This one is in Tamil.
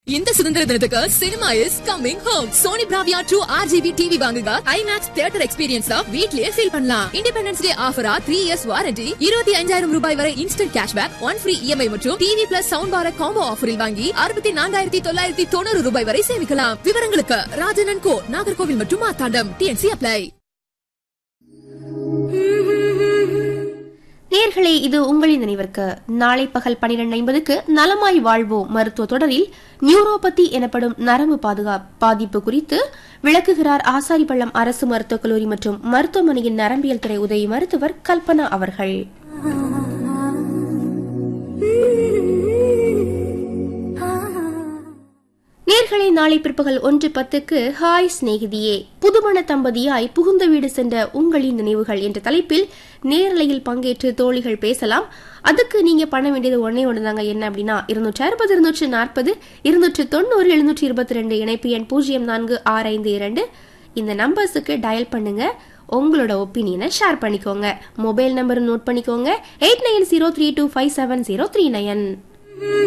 இந்த சுதந்திர தினத்துக்கு cinema is coming home Sony Bravia true RGB TV வாங்குங்க ஐமேக்ஸ் தியேட்டர் எக்ஸ்பீரியன்ஸ் வீட்லயே ஃபீல் பண்ணலாம் இண்டிபெண்டன்ஸ் டே ஆஃபரா த்ரீ இயர்ஸ் வாரண்டி இருபத்தி அஞ்சாயிரம் ரூபாய் வரை instant cashback one free EMI மற்றும் TV plus sound bar combo ஆஃபரில் வாங்கி அறுபத்தி நான்காயிரத்தி தொள்ளாயிரத்தி தொண்ணூறு ரூபாய் வரை சேமிக்கலாம் விவரங்களுக்கு ராஜனன் கோ நாகர்கோவில் மற்றும் மாத்தாண்டம் டிஎன்சி அப்ளை நேர்களே இது உங்களின் நினைவிற்கு நாளை பகல் பனிரெண்டு ஐம்பதுக்கு நலமாய் வாழ்வோம் மருத்துவ தொடரில் நியூரோபதி எனப்படும் நரம்பு பாதுகா பாதிப்பு குறித்து விளக்குகிறார் ஆசாரிப்பள்ளம் அரசு மருத்துவக் கல்லூரி மற்றும் மருத்துவமனையின் நரம்பியல் துறை உதவி மருத்துவர் கல்பனா அவர்கள் நேர்களை நாளை பிற்பகல் ஒன்று பத்துக்கு ஹாய் சிநேகிதியே புதுமண தம்பதியாய் புகுந்த வீடு சென்ற உங்களின் நினைவுகள் என்ற தலைப்பில் நேரலையில் பங்கேற்று தோழிகள் பேசலாம் அதுக்கு நீங்க பண்ண வேண்டியது ஒன்னே ஒண்ணுதாங்க என்ன அப்படின்னா இருநூற்றி அறுபது இருநூற்று நாற்பது இருநூற்று தொண்ணூறு எழுநூற்றி இருபத்தி ரெண்டு இணைப்பு எண் பூஜ்ஜியம் நான்கு ஆறு ஐந்து இரண்டு இந்த நம்பர்ஸுக்கு டயல் பண்ணுங்க உங்களோட ஒப்பீனியனை ஷேர் பண்ணிக்கோங்க மொபைல் நம்பர் நோட் பண்ணிக்கோங்க eight nine zero three two five seven zero three nine